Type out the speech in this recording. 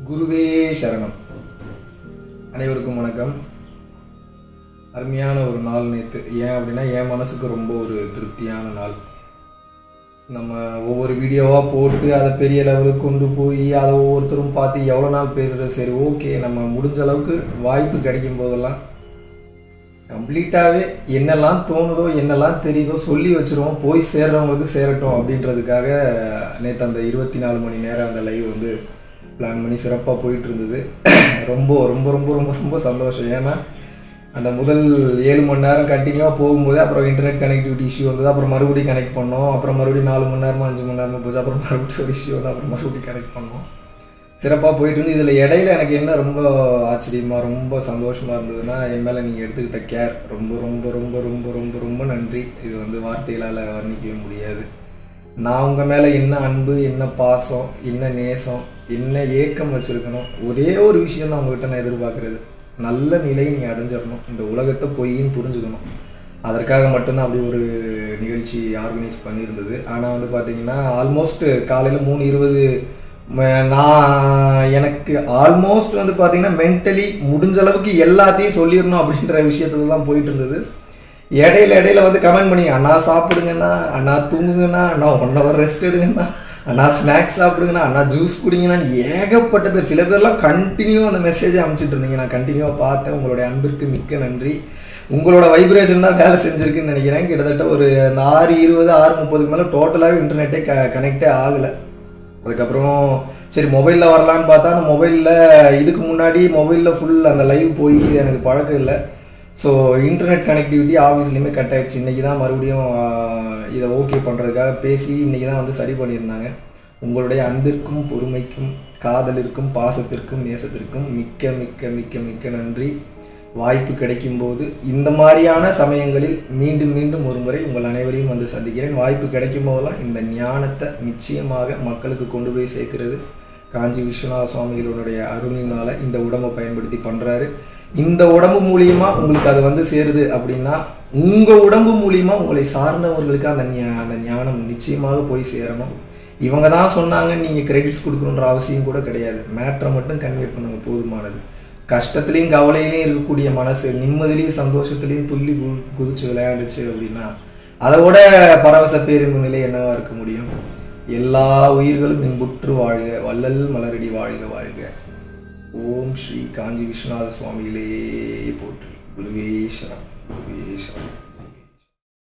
குருவே சரணம் அனைவருக்கும் வணக்கம் அருமையான ஒரு நாள் நேற்று ஏன் அப்படின்னா என் மனசுக்கு ரொம்ப ஒரு திருப்தியான நாள் நம்ம ஒவ்வொரு வீடியோவாக போட்டு அதை பெரிய லெவலுக்கு கொண்டு போய் அதை ஒவ்வொருத்தரும் பார்த்து எவ்வளோ நாள் பேசுகிறது சரி ஓகே நம்ம முடிஞ்ச அளவுக்கு வாய்ப்பு கிடைக்கும் போதெல்லாம் கம்ப்ளீட்டாகவே என்னெல்லாம் தோணுதோ என்னெல்லாம் தெரியுதோ சொல்லி வச்சிருவோம் போய் சேர்றவங்களுக்கு சேரட்டும் அப்படின்றதுக்காக நேற்று அந்த இருபத்தி நாலு மணி நேரம் அந்த லைவ் வந்து பிளான் பண்ணி சிறப்பாக போயிட்டு இருந்தது ரொம்ப ரொம்ப ரொம்ப ரொம்ப ரொம்ப சந்தோஷம் ஏன்னா அந்த முதல் ஏழு மணி நேரம் கண்டினியூவாக போகும்போது அப்புறம் இன்டர்நெட் கனெக்டிவிட்டி இஷ்யூ வந்தது அப்புறம் மறுபடியும் கனெக்ட் பண்ணோம் அப்புறம் மறுபடியும் நாலு மணி நேரமா அஞ்சு மணி நேரமா போச்சு அப்புறம் மறுபடியும் ஒரு இஷ்யூ வந்து அப்புறம் மறுபடியும் கனெக்ட் பண்ணோம் சிறப்பாக போயிட்டு இருந்து இதில் இடையில எனக்கு என்ன ரொம்ப ஆச்சரியமா ரொம்ப சந்தோஷமா இருந்ததுன்னா என் மேலே நீங்கள் எடுத்துக்கிட்ட கேர் ரொம்ப ரொம்ப ரொம்ப ரொம்ப ரொம்ப ரொம்ப நன்றி இது வந்து வார்த்தைகளால் வர்ணிக்கவே முடியாது நான் உங்கள் மேலே என்ன அன்பு என்ன பாசம் என்ன நேசம் என்ன ஏக்கம் வச்சிருக்கணும் ஒரே ஒரு விஷயம் தான் உங்ககிட்ட நான் எதிர்பார்க்கறது நல்ல நிலை நீ அடைஞ்சிடணும் இந்த உலகத்தை பொய்ன்னு புரிஞ்சுக்கணும் அதற்காக மட்டும்தான் அப்படி ஒரு நிகழ்ச்சி ஆர்கனைஸ் பண்ணியிருந்தது ஆனால் வந்து பார்த்தீங்கன்னா ஆல்மோஸ்ட் காலையில் மூணு இருபது ம- நான் எனக்கு ஆல்மோஸ்ட் வந்து பார்த்தீங்கன்னா மென்டலி முடிஞ்ச அளவுக்கு எல்லாத்தையும் சொல்லிடணும் அப்படின்ற விஷயத்துல தான் போயிட்டு இருந்தது இடையில இடையில வந்து கமெண்ட் பண்ணி அண்ணா சாப்பிடுங்கண்ணா அண்ணா தூங்குங்கண்ணா அண்ணா ஒன் ஹவர் ரெஸ்ட் எடுங்கண்ணா அண்ணா ஸ்நாக்ஸ் சாப்பிடுங்கண்ணா அண்ணா ஜூஸ் குடிங்கண்ணா ஏகப்பட்ட பேர் சில பேர்லாம் கண்டினியூ அந்த மெசேஜ் அனுப்பிச்சிட்டு இருந்தீங்க நான் கண்டினியூவாக பார்த்தேன் உங்களுடைய அன்பிற்கு மிக்க நன்றி உங்களோட வைப்ரேஷன் தான் வேலை செஞ்சிருக்குன்னு நினைக்கிறேன் கிட்டத்தட்ட ஒரு அந்த ஆறு இருபது ஆறு முப்பதுக்கு மேலே டோட்டலாகவே இன்டர்நெட்டே க கனெக்டே ஆகலை அதுக்கப்புறம் சரி மொபைலில் வரலான்னு பார்த்தா அந்த மொபைலில் இதுக்கு முன்னாடி மொபைலில் ஃபுல் அந்த லைவ் போய் எனக்கு பழக்கம் இல்லை ஸோ இன்டர்நெட் கனெக்டிவிட்டி ஆஃபீஸ்லேயுமே கட் ஆயிடுச்சு இன்றைக்கி தான் மறுபடியும் ஆஹ், இதை ஓகே பண்ணுறதுக்காக பேசி இன்றைக்கி தான் வந்து சரி பண்ணியிருந்தாங்க உங்களுடைய அன்பிற்கும் பொறுமைக்கும் காதலிற்கும் பாசத்திற்கும் நேசத்திற்கும் மிக்க மிக்க மிக்க மிக்க நன்றி வாய்ப்பு கிடைக்கும் போது இந்த மாதிரியான சமயங்களில் மீண்டும் மீண்டும் ஒரு முறை உங்கள் அனைவரையும் வந்து சந்திக்கிறேன் வாய்ப்பு கிடைக்கும் போதெல்லாம் இந்த ஞானத்தை நிச்சயமாக மக்களுக்கு கொண்டு போய் சேர்க்கிறது காஞ்சி விஸ்வநாத சுவாமிகளுடைய அருளினால இந்த உடம்பை பயன்படுத்தி பண்றாரு இந்த உடம்பு மூலியமா உங்களுக்கு அது வந்து சேருது அப்படின்னா உங்க உடம்பு மூலியமா உங்களை சார்ந்தவர்களுக்கு அந்த ஞா- அந்த ஞானம் நிச்சயமாக போய் சேரணும் இவங்க தான் சொன்னாங்க நீங்க கிரெடிட்ஸ் கொடுக்கணுன்ற அவசியம் கூட கிடையாது மேட்ரை மட்டும் கன்வே பண்ணுங்க போதுமானது கஷ்டத்துலையும் கவலையிலையும் இருக்கக்கூடிய மனசு நிம்மதிலையும் சந்தோஷத்துலையும் துள்ளி கு- குதிச்சு விளையாண்டுச்சு அப்படின்னா அதை விட பரவச பேரின்பு நிலை என்னவா இருக்க முடியும் எல்லா உயிர்களும் இன்புற்று வாழ்க வள்ளல் மலரடி வாழ்க வாழ்க ஓம் ஸ்ரீ காஞ்சி விஸ்வநாத சுவாமிகளே போற்றி குருவேஸ்வரம் குருவேஸ்வரம்